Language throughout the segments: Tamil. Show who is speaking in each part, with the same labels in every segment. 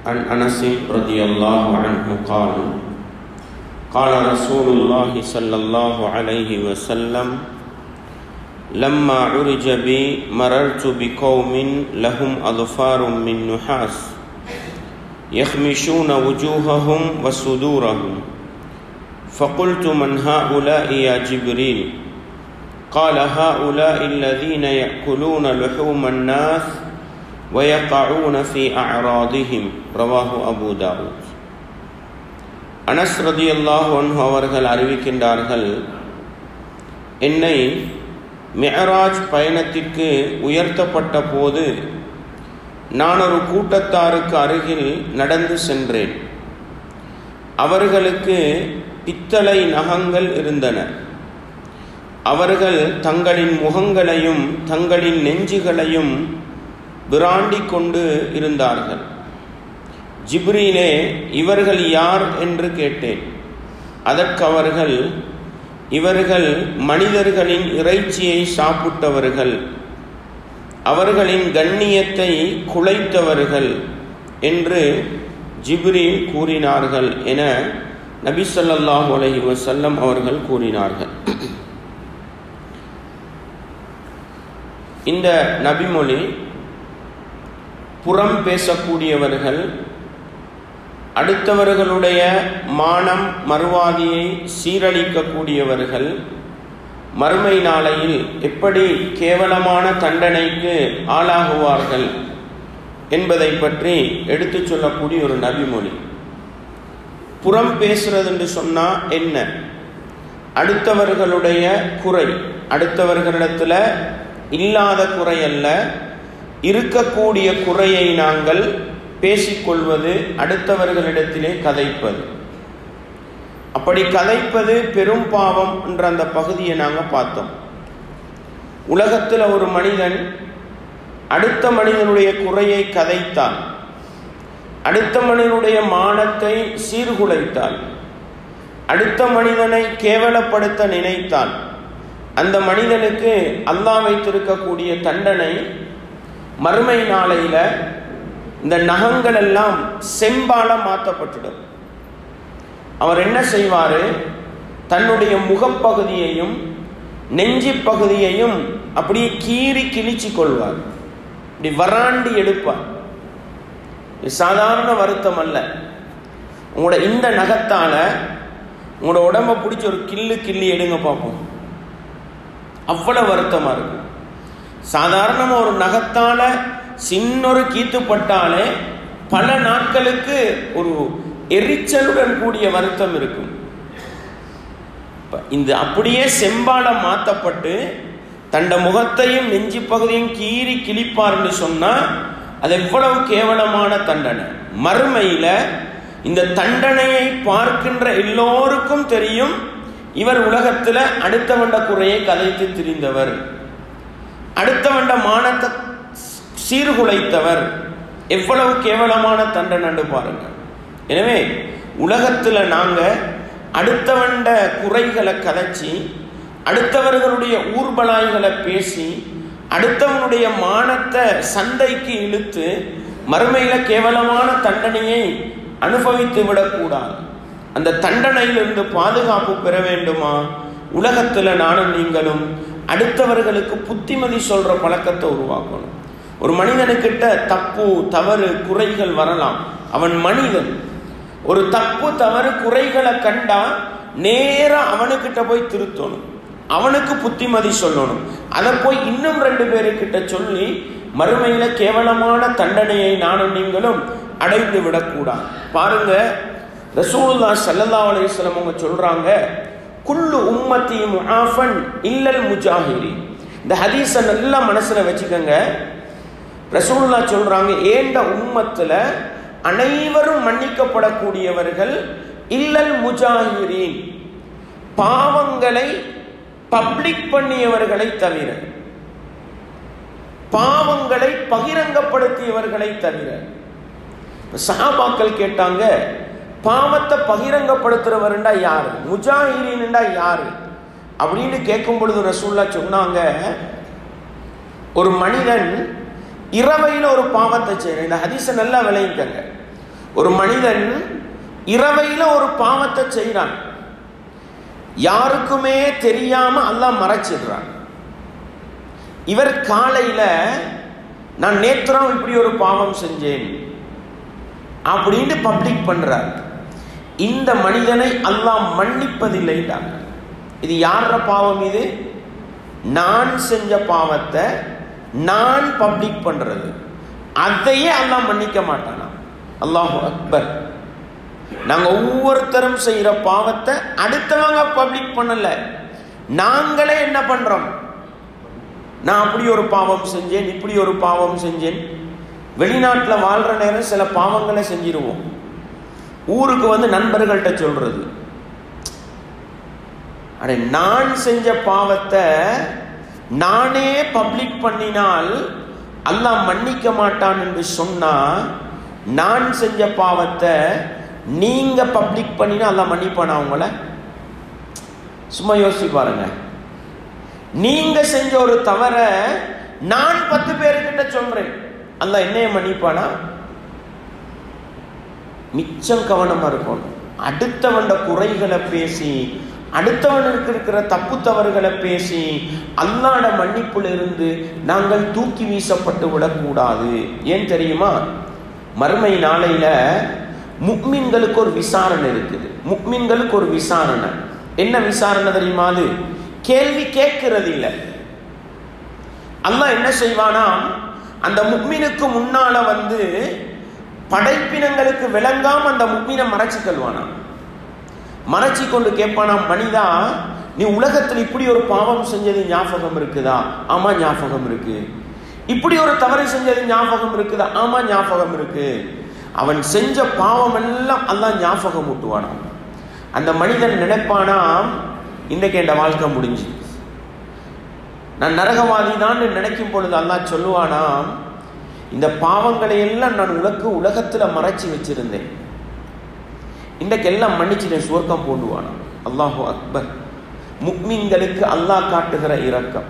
Speaker 1: عن أنس رضي الله عنه قال قال رسول الله صلى الله عليه وسلم لما عرج بي مررت بقوم لهم أظفار من نحاس يخمشون وجوههم وصدورهم فقلت من هؤلاء يا جبريل قال هؤلاء الذين يأكلون لحوم الناس ويقعون في أعراضهم رواه أبو داود அனஸ் ரதியல்லாஹு அன்ஹு அவர்கள் அறிவிக்கின்றார்கள் என்னை மெஹராஜ் பயணத்திற்கு உயர்த்தப்பட்ட போது நான் ஒரு கூட்டத்தாருக்கு அருகில் நடந்து சென்றேன் அவர்களுக்கு பித்தளை நகங்கள் இருந்தன அவர்கள் தங்களின் முகங்களையும் தங்களின் நெஞ்சுகளையும் விராண்டி கொண்டு இருந்தார்கள் ஜிப்ரீலே இவர்கள் யார் என்று கேட்டேன் அதற்கு அவர்கள் இவர்கள் மனிதர்களின் இறைச்சியை சாப்பிட்டவர்கள் அவர்களின் கண்ணியத்தை குலைத்தவர்கள் என்று ஜிப்ரீல் கூறினார்கள் என நபி சொல்லாஹு அலஹி வசல்லம் அவர்கள் கூறினார்கள் இந்த நபிமொழி புறம் பேசக்கூடியவர்கள் அடுத்தவர்களுடைய மானம் மறுவாதியை சீரழிக்கக்கூடியவர்கள் மறுமை நாளையில் எப்படி கேவலமான தண்டனைக்கு ஆளாகுவார்கள் என்பதை பற்றி எடுத்து சொல்லக்கூடிய ஒரு நபிமொழி புறம் பேசுறது என்று சொன்னா என்ன அடுத்தவர்களுடைய குறை அடுத்தவர்களிடத்துல இல்லாத குறை அல்ல இருக்கக்கூடிய குறையை நாங்கள் பேசிக்கொள்வது அடுத்தவர்களிடத்திலே கதைப்பது அப்படி கதைப்பது பெரும் பாவம் என்ற அந்த பகுதியை நாங்கள் பார்த்தோம் உலகத்தில் ஒரு மனிதன் அடுத்த மனிதனுடைய குறையை கதைத்தான் அடுத்த மனிதனுடைய மானத்தை சீர்குலைத்தான் அடுத்த மனிதனை கேவலப்படுத்த நினைத்தான் அந்த மனிதனுக்கு அல்லாஹ் வைத்திருக்கக்கூடிய தண்டனை மறுமை நாளையில இந்த நகங்கள் எல்லாம் செம்பால மாற்றப்பட்டுடும் அவர் என்ன செய்வார் தன்னுடைய முகப்பகுதியையும் நெஞ்சி பகுதியையும் அப்படியே கீறி கிழிச்சு கொள்வார் இப்படி வராண்டி எடுப்பார் சாதாரண வருத்தம் அல்ல உங்களோட இந்த நகத்தால உங்களோட உடம்ப பிடிச்ச ஒரு கில்லு கிள்ளி எடுங்க பார்ப்போம் அவ்வளவு வருத்தமா இருக்கும் சாதாரணமாக ஒரு நகத்தால சின்னொரு கீத்துப்பட்டாலே பல நாட்களுக்கு ஒரு எரிச்சலுடன் கூடிய வருத்தம் இருக்கும் இந்த அப்படியே செம்பால மாற்றப்பட்டு தண்ட முகத்தையும் நெஞ்சி பகுதியும் கீறி கிழிப்பார்னு சொன்னா அது எவ்வளவு கேவலமான தண்டனை மறுமையில இந்த தண்டனையை பார்க்கின்ற எல்லோருக்கும் தெரியும் இவர் உலகத்துல அடுத்தவண்ட குறையை கதைத்து திரிந்தவர் அடுத்தவண்ட மானத்தை சீர்குலைத்தவர் எவ்வளவு கேவலமான தண்டனை பாருங்க எனவே உலகத்துல நாங்க அடுத்தவண்ட குறைகளை கதைச்சி அடுத்தவர்களுடைய ஊர்பலாய்களை பேசி அடுத்தவனுடைய மானத்தை சந்தைக்கு இழுத்து மறுமையில கேவலமான தண்டனையை அனுபவித்து விடக்கூடாது அந்த தண்டனையிலிருந்து பாதுகாப்பு பெற வேண்டுமா உலகத்துல நானும் நீங்களும் அடுத்தவர்களுக்கு புத்திமதி சொல்ற பழக்கத்தை உருவாக்கணும் ஒரு மனிதனுக்கிட்ட தப்பு தவறு குறைகள் வரலாம் அவன் மனிதன் ஒரு தப்பு தவறு குறைகளை கண்டா நேரா அவனுக்கிட்ட போய் திருத்தணும் அவனுக்கு புத்திமதி சொல்லணும் அதை போய் இன்னும் ரெண்டு பேருக்கிட்ட சொல்லி மறுமையில கேவலமான தண்டனையை நானும் நீங்களும் அடைந்து விடக்கூடாது பாருங்க ரசூலுல்லா சல்லல்லா அலையம் அவங்க சொல்றாங்க குல்லு உம்மத்தி முஆஃபன் இல்லல் முஜாஹிரி இந்த ஹதீஸை நல்லா மனசுல வச்சுக்கோங்க ரசூலுல்லா சொல்றாங்க ஏண்ட உம்மத்துல அனைவரும் மன்னிக்கப்படக்கூடியவர்கள் இல்லல் முஜாஹிரீன் பாவங்களை பப்ளிக் பண்ணியவர்களை தவிர பாவங்களை பகிரங்கப்படுத்தியவர்களை தவிர சஹாபாக்கள் கேட்டாங்க பாவத்தை பகிரங்கப்படுத்துறவருண்டா யாரு முஜாஹிரீன்டா யாரு அப்படின்னு கேட்கும் பொழுது ரசூல்லா சொன்னாங்க ஒரு மனிதன் இரவையில் ஒரு பாவத்தை செய்யற இந்த ஹதீஸை நல்லா விளைவிக்கங்க ஒரு மனிதன் இரவையில ஒரு பாவத்தை செய்கிறான் யாருக்குமே தெரியாம அல்லாஹ் மறைச்சிடுறான் இவர் காலையில நான் நேத்திரம் இப்படி ஒரு பாவம் செஞ்சேன் அப்படின்னு பப்ளிக் பண்றார் இந்த மனிதனை அல்லாஹ் மன்னிப்பதில்லைட்டாங்க இது யார பாவம் இது நான் செஞ்ச பாவத்தை நான் பப்ளிக் பண்றது அதையே அல்லாஹ் மன்னிக்க மாட்டானா அல்லாஹு அக்பர் நாங்க ஒவ்வொருத்தரும் செய்யற பாவத்தை அடுத்தவங்க பப்ளிக் பண்ணல நாங்களே என்ன பண்றோம் நான் அப்படி ஒரு பாவம் செஞ்சேன் இப்படி ஒரு பாவம் செஞ்சேன் வெளிநாட்டில் வாழ்ற நேரம் சில பாவங்களை செஞ்சிருவோம் ஊருக்கு வந்து நண்பர்கள்ட்ட சொல்றது அடே நான் செஞ்ச பாவத்தை நானே பப்ளிக் பண்ணினால் அல்லாஹ் மன்னிக்க மாட்டான் என்று சொன்னா நான் செஞ்ச பாவத்தை நீங்க பப்ளிக் பண்ணினா அல்லாஹ் மன்னிப்பானா அவங்கள சும்மா யோசிச்சு பாருங்க நீங்க செஞ்ச ஒரு தவற நான் பத்து பேருக்கிட்ட சொல்றேன் அல்லாஹ் என்னைய மன்னிப்பானா மிச்சம் கவனமா இருக்கணும் அடுத்தவண்ட குறைகளை பேசி அடுத்தவனுக்கு இருக்கிற தப்பு தவறுகளை பேசி அல்லாட மன்னிப்புல இருந்து நாங்கள் தூக்கி வீசப்பட்டு விடக்கூடாது ஏன் தெரியுமா மறுமை நாளையில முக்மீன்களுக்கு ஒரு விசாரணை இருக்குது முக்மீன்களுக்கு ஒரு விசாரணை என்ன விசாரணை தெரியுமா அது கேள்வி கேட்கறது இல்லை அல்லாஹ் என்ன செய்வானாம் அந்த முக்மீனுக்கு முன்னால வந்து படைப்பினங்களுக்கு விளங்காம அந்த முக்மீனை மறைச்சு கொள்வானாம் மறைச்சி கொண்டு கேட்பானாம் மனிதா நீ உலகத்தில் இப்படி ஒரு பாவம் செஞ்சது ஞாபகம் இருக்குதா ஆமா ஞாபகம் இருக்கு இப்படி ஒரு தவறு செஞ்சது ஞாபகம் இருக்குதா ஆமா ஞாபகம் இருக்கு அவன் செஞ்ச பாவம் எல்லாம் அல்லாஹ் ஞாபகம் ஊட்டுவானாம் அந்த மனிதன் நினைப்பானாம் இன்றைக்கு என் வாழ்க்கை முடிஞ்சு நான் நரகவாதி தான் நினைக்கும் பொழுது அல்லாஹ் சொல்லுவானாம் இந்த பாவங்களை எல்லாம் நான் உனக்கு உலகத்துல மறைச்சி வச்சிருந்தேன் இன்றைக்கு எல்லாம் மன்னிச்சுட்டேன் சுவர்க்கம் போடுவானாம் அல்லாஹு அக்பர் முக்மீன்களுக்கு அல்லாஹ் காட்டுகிற இரக்கம்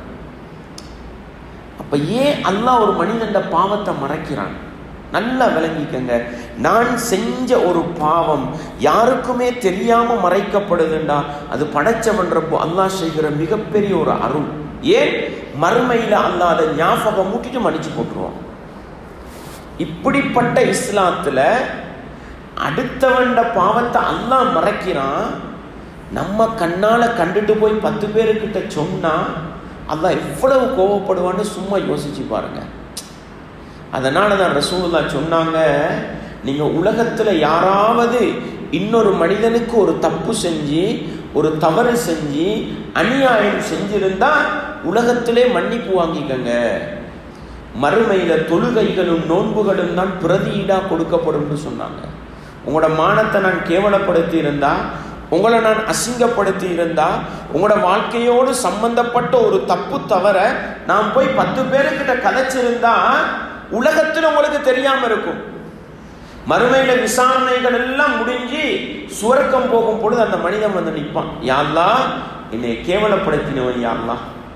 Speaker 1: அப்ப ஏன் அல்லாஹ் ஒரு மனிதன் பாவத்தை மறைக்கிறான் நல்லா விளங்கிக்கங்க நான் செஞ்ச ஒரு பாவம் யாருக்குமே தெரியாம மறைக்கப்படுதுண்டா அது படைச்சவன்றப்போ அல்லாஹ் செய்கிற மிகப்பெரிய ஒரு அருள் ஏன் மறுமையில அல்லாஹ் அதை ஞாபகம் மூட்டிட்டு மன்னிச்சு போட்டுருவான் இப்படிப்பட்ட இஸ்லாத்துல அடுத்தவன்ட பாவத்தை அல்லாஹ் மறைக்கிறான் நம்ம கண்ணால கண்டுட்டு போய் பத்து பேருக்கிட்ட சொன்னா அல்லாஹ் எவ்வளவு கோவப்படுவான்னு சும்மா யோசிச்சு பாருங்க அதனால தான் ரசூலுல்லா சொன்னாங்க நீங்க உலகத்துல யாராவது இன்னொரு மனிதனுக்கு ஒரு தப்பு செஞ்சு ஒரு தவறு செஞ்சு அநியாயம் செஞ்சிருந்தா உலகத்திலே மன்னிப்பு வாங்கிக்கங்க மறுமையில தொழுகைகளும் நோன்புகளும் தான் பிரதியீடா கொடுக்கப்படும் சொன்னாங்க உங்களோட மானத்தை நான் கேவலப்படுத்தி இருந்தா உங்களை நான் அசிங்கப்படுத்தி இருந்தா உங்களோட வாழ்க்கையோடு சம்பந்தப்பட்ட ஒரு தப்பு தவற நான் போய் பத்து பேருக்கிட்ட கதைச்சிருந்தா உலகத்தில் உங்களுக்கு தெரியாம இருக்கும் மறுமையில விசாரணைகள் எல்லாம் முடிஞ்சு சுவர்க்கம் போகும் பொழுது அந்த மனிதன் வந்து நிற்பான் யாழ்லா என்னை கேவலப்படுத்தினவன் யாழ்லா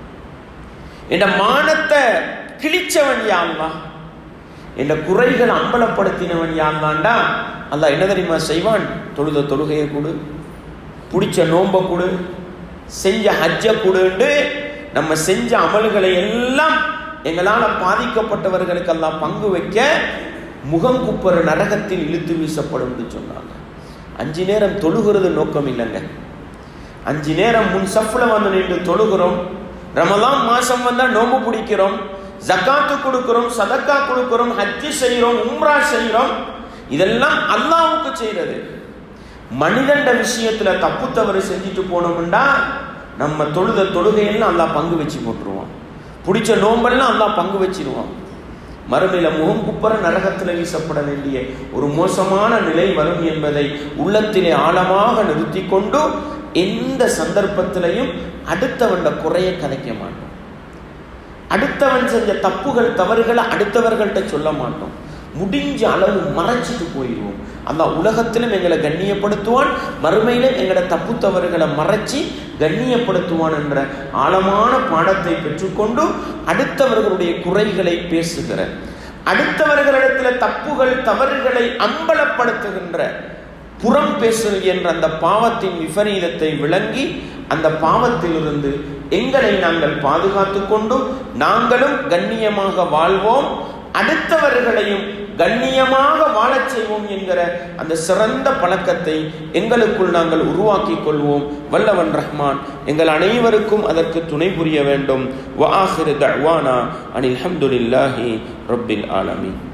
Speaker 1: என் மானத்தை கிழிச்சவன் யாழ்லா என் குறைகளை அம்பலப்படுத்தினவன் யாழ்லாண்டா அல்ல என்ன தெரியுமா செய்வான் தொழுத தொழுகையை கொடு பிடிச்ச நோம்ப கொடு செஞ்ச ஹஜ்ஜ கொடுண்டு நம்ம செஞ்ச அமல்களை எல்லாம் எங்களால் பாதிக்கப்பட்டவர்களுக்கெல்லாம் பங்கு வைக்க முகம் குப்பர நரகத்தில் இழுத்து வீசப்படும் சொன்னாங்க அஞ்சு நேரம் தொழுகிறது நோக்கம் இல்லைங்க அஞ்சு நேரம் முன் சஃப்ல வந்து நின்று தொழுகிறோம் ரமலான் மாசம் வந்தா நோம்பு பிடிக்கிறோம் ஜக்காத்து கொடுக்கிறோம் சதக்கா கொடுக்கிறோம் ஹஜ்ஜி செய்கிறோம் உம்ரா செய்கிறோம் இதெல்லாம் அல்லாவுக்கு செய்யறது மனிதண்ட விஷயத்துல தப்பு தவறு செஞ்சுட்டு போனோம்னா நம்ம தொழுத தொழுகையெல்லாம் அல்லா பங்கு வச்சு போட்டுருவோம் பிடிச்ச நோம்பெல்லாம் அல்லா பங்கு வச்சிருவான் மறுமையில முகம் குப்பர நரகத்தில் வீசப்பட வேண்டிய ஒரு மோசமான நிலை வரும் என்பதை உள்ளத்திலே ஆழமாக நிறுத்தி கொண்டு எந்த சந்தர்ப்பத்திலையும் அடுத்தவண்ட குறைய கதைக்க மாட்டோம் அடுத்தவன் செஞ்ச தப்புகள் தவறுகளை அடுத்தவர்கள்ட்ட சொல்ல மாட்டோம் முடிஞ்ச அளவு மறைச்சிட்டு போயிடுவோம் அந்த உலகத்திலும் எங்களை கண்ணியப்படுத்துவான் மறுமையிலும் எங்களோட தப்பு தவறுகளை மறைச்சி கண்ணியப்படுத்துவான் என்ற ஆழமான பாடத்தை பெற்றுக்கொண்டு அடுத்தவர்களுடைய குறைகளை பேசுகிற அடுத்தவர்களிடத்தில் தப்புகள் தவறுகளை அம்பலப்படுத்துகின்ற புறம் பேசல் என்ற அந்த பாவத்தின் விபரீதத்தை விளங்கி அந்த பாவத்திலிருந்து எங்களை நாங்கள் பாதுகாத்து கொண்டு நாங்களும் கண்ணியமாக வாழ்வோம் அடுத்தவர்களையும் கண்ணியமாக வாழச் செய்வோம் என்கிற அந்த சிறந்த பழக்கத்தை எங்களுக்குள் நாங்கள் உருவாக்கி கொள்வோம் வல்லவன் ரஹ்மான் எங்கள் அனைவருக்கும் அதற்கு துணை புரிய வேண்டும் வாஹிரு தழ்வானா அனில் அஹமதுல்லாஹி ரப்பில் ஆலமீன்